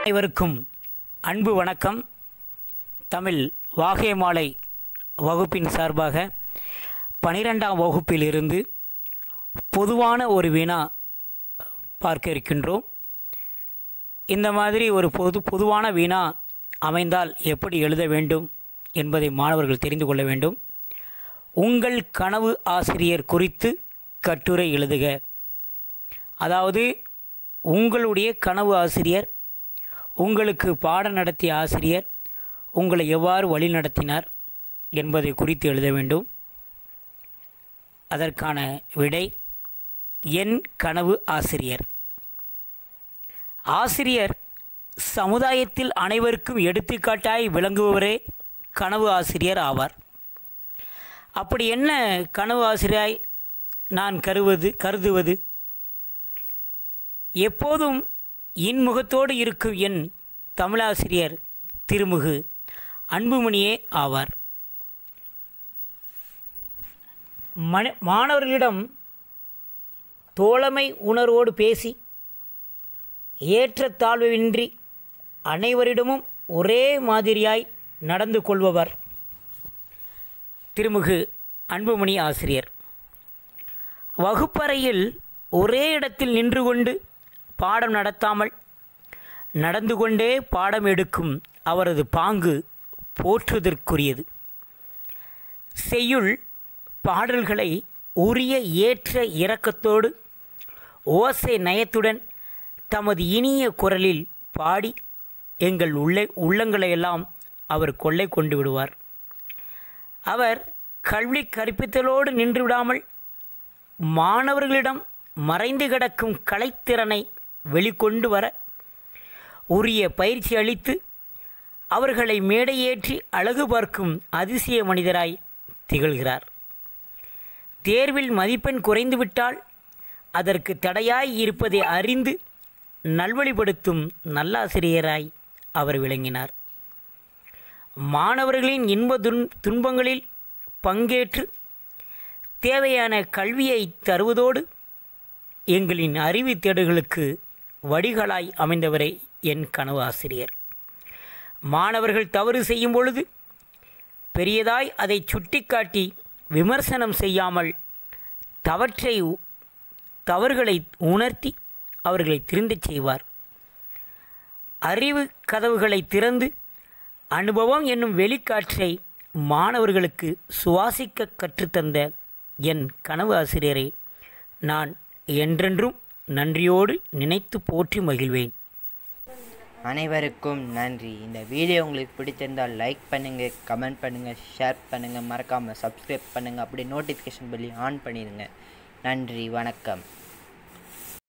அனைவருக்கும் அன்பு வணக்கம் தமிழ் வாகைமாலை வகுப்பின் சார்பாக பனிரெண்டாம் வகுப்பிலிருந்து பொதுவான ஒரு வினா பார்க்க இருக்கின்றோம் இந்த மாதிரி ஒரு பொது பொதுவான வினா அமைந்தால் எப்படி எழுத வேண்டும் என்பதை மாணவர்கள் தெரிந்து கொள்ள வேண்டும் உங்கள் கனவு ஆசிரியர் குறித்து கட்டுரை எழுதுக அதாவது உங்களுடைய கனவு ஆசிரியர் உங்களுக்கு பாடம் நடத்திய ஆசிரியர் உங்களை எவ்வாறு வழிநடத்தினார் என்பதை குறித்து எழுத வேண்டும் அதற்கான விடை என் கனவு ஆசிரியர் ஆசிரியர் சமுதாயத்தில் அனைவருக்கும் எடுத்துக்காட்டாய் விளங்குபவரே கனவு ஆசிரியர் ஆவார் அப்படி என்ன கனவு ஆசிரியாய் நான் கருவது கருதுவது எப்போதும் இன்முகத்தோடு இருக்கும் என் தமிழாசிரியர் திருமுகு அன்புமணியே ஆவார் மன மாணவர்களிடம் தோழமை உணர்வோடு பேசி ஏற்றத்தாழ்வின்றி அனைவரிடமும் ஒரே மாதிரியாய் நடந்து கொள்பவர் திருமுகு அன்புமணி ஆசிரியர் வகுப்பறையில் ஒரே இடத்தில் நின்று கொண்டு பாடம் நடத்தாமல் நடந்து கொண்டே பாடம் எடுக்கும் அவரது பாங்கு போற்றுவதற்குரியது செய்யுள் பாடல்களை உரிய ஏற்ற இரக்கத்தோடு ஓசை நயத்துடன் தமது இனிய குரலில் பாடி எங்கள் உள்ள உள்ளங்களையெல்லாம் அவர் கொள்ளை கொண்டு விடுவார் அவர் கல்வி கற்பித்தலோடு நின்று விடாமல் மாணவர்களிடம் மறைந்து கிடக்கும் கலைத்திறனை வெளிக்கொண்டு வர உரிய பயிற்சி அளித்து அவர்களை மேடையேற்றி அழகு பார்க்கும் அதிசய மனிதராய் திகழ்கிறார் தேர்வில் மதிப்பெண் குறைந்துவிட்டால் அதற்கு தடையாய் இருப்பதை அறிந்து நல்வழிப்படுத்தும் நல்லாசிரியராய் அவர் விளங்கினார் மாணவர்களின் இன்ப துன் துன்பங்களில் பங்கேற்று தேவையான கல்வியை தருவதோடு எங்களின் அறிவு தேடுகளுக்கு வடிகளாய் அமைந்தவரே என் கனவு ஆசிரியர் மாணவர்கள் தவறு செய்யும் பொழுது பெரியதாய் அதை சுட்டிக்காட்டி விமர்சனம் செய்யாமல் தவற்றை தவறுகளை உணர்த்தி அவர்களை திருந்தச் செய்வார் அறிவு கதவுகளை திறந்து அனுபவம் என்னும் வெளிக்காற்றை மாணவர்களுக்கு சுவாசிக்க கற்றுத்தந்த என் கனவு ஆசிரியரை நான் என்றென்றும் நன்றியோடு நினைத்து போற்றி மகிழ்வேன் அனைவருக்கும் நன்றி இந்த வீடியோ உங்களுக்கு பிடிச்சிருந்தால் லைக் பண்ணுங்கள் கமெண்ட் பண்ணுங்கள் ஷேர் பண்ணுங்கள் மறக்காமல் சப்ஸ்கிரைப் பண்ணுங்கள் அப்படி நோட்டிஃபிகேஷன் பெல்லி ஆன் பண்ணிடுங்க நன்றி வணக்கம்